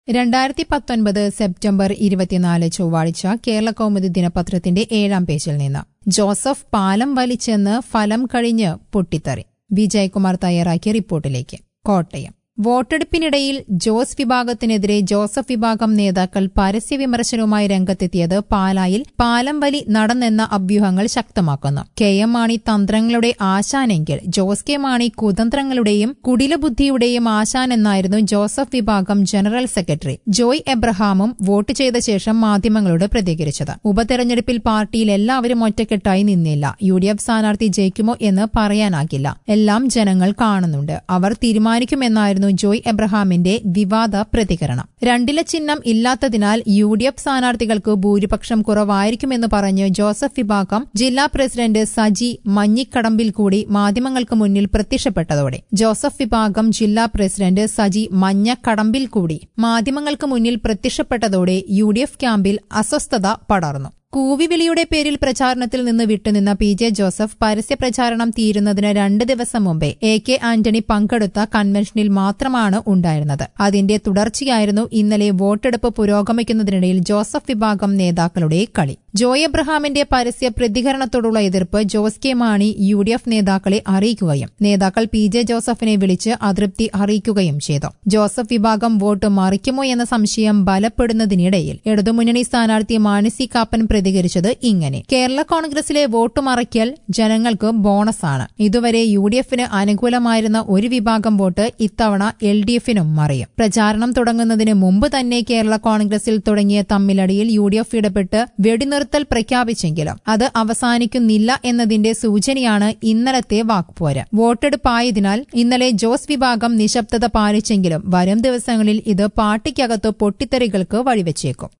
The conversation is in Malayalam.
രണ്ടായിരത്തി പത്തൊൻപത് സെപ്റ്റംബർ ഇരുപത്തിനാല് ചൊവ്വാഴ്ച കേരള കൗമുദി ദിനപത്രത്തിന്റെ ഏഴാം പേജിൽ നിന്ന് ജോസഫ് പാലം വലിച്ചെന്ന് ഫലം കഴിഞ്ഞ് പൊട്ടിത്തെറി വിജയകുമാർ തയ്യാറാക്കിയ റിപ്പോർട്ടിലേക്ക് കോട്ടയം വോട്ടെടുപ്പിനിടയിൽ ജോസ് വിഭാഗത്തിനെതിരെ ജോസഫ് വിഭാഗം നേതാക്കൾ പരസ്യ വിമർശനവുമായി രംഗത്തെത്തിയത് പാലായിൽ പാലം വലി നടന്നെന്ന അഭ്യൂഹങ്ങൾ ശക്തമാക്കുന്നു കെ എം മാണി തന്ത്രങ്ങളുടെ ആശാനെങ്കിൽ ജോസ് കെ മാണി കുതന്ത്രങ്ങളുടെയും കുടിലബുദ്ധിയുടെയും ആശാൻ എന്നായിരുന്നു ജോസഫ് വിഭാഗം ജനറൽ സെക്രട്ടറി ജോയ് എബ്രഹാമും വോട്ട് ചെയ്ത ശേഷം മാധ്യമങ്ങളോട് പ്രതികരിച്ചത് ഉപതെരഞ്ഞെടുപ്പിൽ പാർട്ടിയിൽ എല്ലാവരും ഒറ്റക്കെട്ടായി നിന്നില്ല യു ഡി എഫ് സ്ഥാനാർത്ഥി ജയിക്കുമോ എന്ന് പറയാനാകില്ല എല്ലാം ജനങ്ങൾ കാണുന്നുണ്ട് അവർ തീരുമാനിക്കുമെന്നായിരുന്നു ജോയ് എബ്രഹാമിന്റെ വിവാദ പ്രതികരണം രണ്ടില ചിഹ്നം ഇല്ലാത്തതിനാൽ യു ഡി എഫ് സ്ഥാനാർത്ഥികൾക്ക് ഭൂരിപക്ഷം കുറവായിരിക്കുമെന്ന് പറഞ്ഞ് ജോസഫ് വിഭാഗം ജില്ലാ പ്രസിഡന്റ് സജി മഞ്ഞിക്കടമ്പിൽ കൂടി മാധ്യമങ്ങൾക്ക് മുന്നിൽ പ്രത്യക്ഷപ്പെട്ടതോടെ ജോസഫ് വിഭാഗം ജില്ലാ പ്രസിഡന്റ് സജി മഞ്ഞക്കടമ്പിൽ കൂടി മാധ്യമങ്ങൾക്ക് മുന്നിൽ പ്രത്യക്ഷപ്പെട്ടതോടെ യു ഡി എഫ് ക്യാമ്പിൽ അസ്വസ്ഥത പടർന്നു കൂവിവിളിയുടെ പേരിൽ പ്രചാരണത്തിൽ നിന്ന് വിട്ടുനിന്ന പി ജെ ജോസഫ് പരസ്യ പ്രചാരണം തീരുന്നതിന് രണ്ട് ദിവസം മുമ്പേ എ കെ ആന്റണി പങ്കെടുത്ത കൺവെൻഷനിൽ മാത്രമാണ് ഉണ്ടായിരുന്നത് അതിന്റെ തുടർച്ചയായിരുന്നു ഇന്നലെ വോട്ടെടുപ്പ് പുരോഗമിക്കുന്നതിനിടയിൽ ജോസഫ് വിഭാഗം നേതാക്കളുടെ കളി ജോയ് എബ്രഹാമിന്റെ പരസ്യ പ്രതികരണത്തോടുള്ള എതിർപ്പ് Jose K Mani U D F നേതാക്കളെ അറിയിക്കുകയും നേതാക്കൾ പി ജെ ജോസഫിനെ വിളിച്ച് അതൃപ്തി അറിയിക്കുകയും ചെയ്തു ജോസഫ് വിഭാഗം വോട്ട് മറിക്കുമോ എന്ന സംശയം ബലപ്പെടുന്നതിനിടയിൽ ഇടതുമുന്നണി സ്ഥാനാർത്ഥി മാനസി കാപ്പൻ പ്രതികരിച്ചത് ഇങ്ങനെ കേരള കോൺഗ്രസിലെ വോട്ട് മറയ്ക്കൽ ജനങ്ങൾക്ക് ബോണസാണ് ഇതുവരെ യു ഡി എഫിന് അനുകൂലമായിരുന്ന ഒരു വിഭാഗം വോട്ട് ഇത്തവണ എൽ ഡി എഫിനും മറിയും പ്രചാരണം തുടങ്ങുന്നതിന് മുമ്പ് തന്നെ കേരള കോൺഗ്രസിൽ തുടങ്ങിയ തമ്മിലടിയിൽ യു ഡി എഫ് ഇടപെട്ട് വെടിനിർത്തൽ പ്രഖ്യാപിച്ചെങ്കിലും അത് അവസാനിക്കുന്നില്ല എന്നതിന്റെ സൂചനയാണ് ഇന്നലത്തെ വാക്പോര് വോട്ടെടുപ്പായതിനാൽ ഇന്നലെ ജോസ് വിഭാഗം നിശബ്ദത പാലിച്ചെങ്കിലും വരും ദിവസങ്ങളിൽ ഇത് പാർട്ടിക്കകത്ത് പൊട്ടിത്തെറികൾക്ക് വഴിവെച്ചേക്കും